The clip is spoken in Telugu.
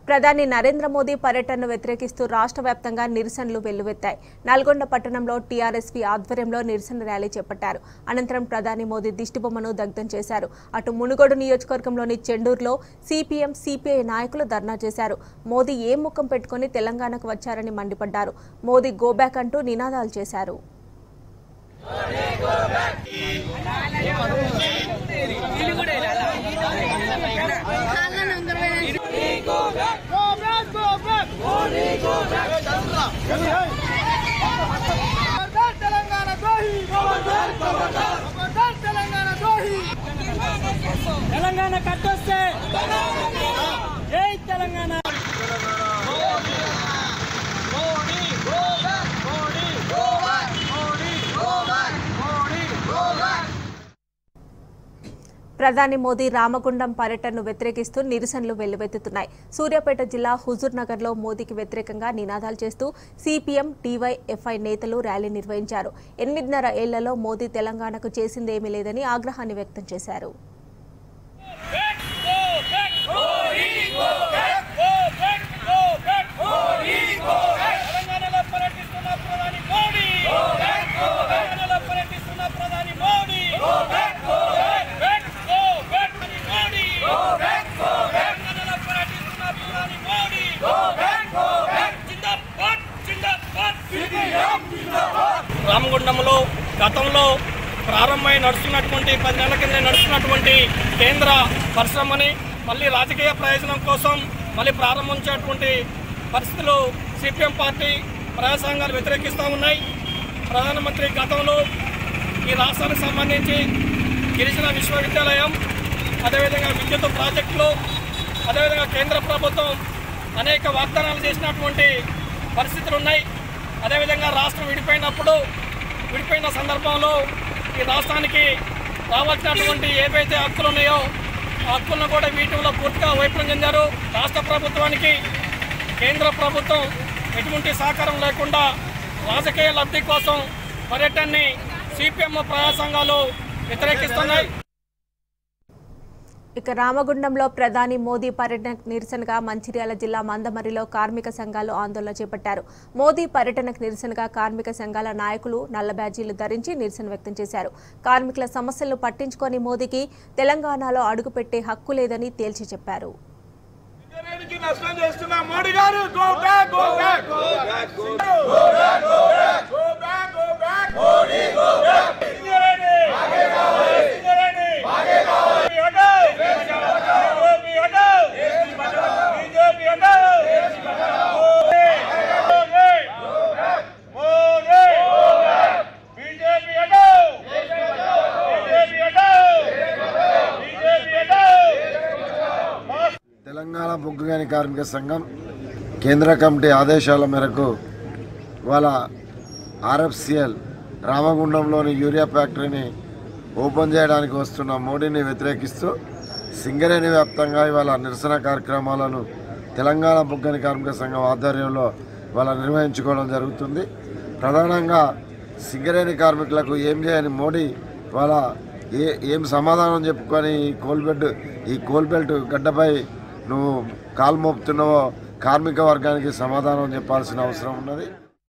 ప్రధాని నరేంద్ర మోదీ పర్యటనను వ్యతిరేకిస్తూ రాష్ట్ర వ్యాప్తంగా నిరసనలు వెల్లువెత్తాయి నల్గొండ పట్టణంలో టీఆర్ఎస్పీ ఆధ్వర్యంలో నిరసన ర్యాలీ చేపట్టారు అనంతరం ప్రధాని మోదీ దిష్టిబొమ్మను దగ్ధం చేశారు అటు మునుగోడు నియోజకవర్గంలోని చెండూరులో సిపిఎం సిపిఐ నాయకులు ధర్నా చేశారు మోదీ ఏ ముఖం పెట్టుకుని తెలంగాణకు వచ్చారని మండిపడ్డారు మోదీ గోబ్యాక్ అంటూ నినాదాలు చేశారు తెలంగాణ ద్రోహి తెలంగాణ ద్రోహి తెలంగాణ కట్టొస్తే జై తెలంగాణ ప్రధాని మోదీ రామగుండం పర్యటనను వ్యతిరేకిస్తూ నిరసనలు వెల్లువెత్తుతున్నాయి సూర్యాపేట జిల్లా హుజూర్ నగర్లో మోదీకి వ్యతిరేకంగా నినాదాలు చేస్తూ సిపిఎం డివైఎఫ్ఐ నేతలు ర్యాలీ నిర్వహించారు ఎనిమిదిన్నర ఏళ్లలో మోదీ తెలంగాణకు చేసిందేమీ లేదని ఆగ్రహాన్ని వ్యక్తం చేశారు తెలంగాణలో పర్యటిస్తున్న ప్రధాని మోడీ తెలంగాణలో పర్యటిస్తున్న ప్రధాని మోడీ తెలంగాణలో పర్యటిస్తున్న ప్రధాని మోడీ జిందాబాద్ జిందాబాద్ రామగుండంలో గతంలో ప్రారంభమై నడుస్తున్నటువంటి పది నెలల కింద నడుస్తున్నటువంటి కేంద్ర పరిశ్రమని మళ్ళీ రాజకీయ ప్రయోజనం కోసం మళ్ళీ ప్రారంభించేటువంటి పరిస్థితులు సిపిఎం పార్టీ ప్రజా సంఘాలు వ్యతిరేకిస్తూ ఉన్నాయి ప్రధానమంత్రి గతంలో ఈ రాష్ట్రానికి సంబంధించి గిరిజన విశ్వవిద్యాలయం అదేవిధంగా విద్యుత్ ప్రాజెక్టులు అదేవిధంగా కేంద్ర ప్రభుత్వం అనేక వాగ్దానాలు చేసినటువంటి పరిస్థితులు ఉన్నాయి అదేవిధంగా రాష్ట్రం విడిపోయినప్పుడు విడిపోయిన సందర్భంలో ఈ రాష్ట్రానికి రావాల్సినటువంటి ఏవైతే హక్కులు ఉన్నాయో ఆ హక్కులను కూడా వీటిలో పూర్తిగా వైఫల్యం చెందారు రాష్ట్ర ప్రభుత్వానికి కేంద్ర ప్రభుత్వం ఎటువంటి సహకారం లేకుండా రాజకీయ లబ్ధి కోసం పర్యటనని సిపిఎం ప్రజా సంఘాలు వ్యతిరేకిస్తున్నాయి ఇక రామగుండంలో ప్రధాని మోదీ పర్యటనకు నిరసనగా మంచిర్యాల జిల్లా మందమరిలో కార్మిక సంఘాలు ఆందోళన చేపట్టారు మోదీ పర్యటనకు నిరసనగా కార్మిక సంఘాల నాయకులు నల్ల బ్యాజీలు ధరించి నిరసన వ్యక్తం చేశారు కార్మికుల సమస్యలను పట్టించుకొని మోదీకి తెలంగాణలో అడుగుపెట్టే హక్కు లేదని తేల్చి చెప్పారు సింగరేణికి నష్టం చేస్తున్న మోడీ గారు go back go back go back go back go back go back go back Modi go back Singareni ఆగే కావాలి సింగరేణి ఆగే కావాలి హటో బీజేపీ హటో బీజేపీ హటో మోడీ బీజేపీ హటో బీజేపీ హటో బీజేపీ హటో తెలంగాణ బొగ్గుగని కార్మిక సంఘం కేంద్ర కమిటీ ఆదేశాల మేరకు వాళ్ళ ఆర్ఎఫ్సిఎల్ రామగుండంలోని యూరియా ఫ్యాక్టరీని ఓపెన్ చేయడానికి వస్తున్న మోడీని వ్యతిరేకిస్తూ సింగరేణి వ్యాప్తంగా ఇవాళ నిరసన కార్యక్రమాలను తెలంగాణ బొగ్గని కార్మిక సంఘం ఆధ్వర్యంలో ఇవాళ నిర్వహించుకోవడం జరుగుతుంది ప్రధానంగా సింగరేణి కార్మికులకు ఏం చేయని మోడీ వాళ్ళ ఏ ఏం సమాధానం చెప్పుకొని ఈ కోల్బెడ్ ఈ కోల్బెల్ట్ గడ్డపై నువ్వు కాలు మోపుతున్నావో కార్మిక వర్గానికి సమాధానం చెప్పాల్సిన అవసరం ఉన్నది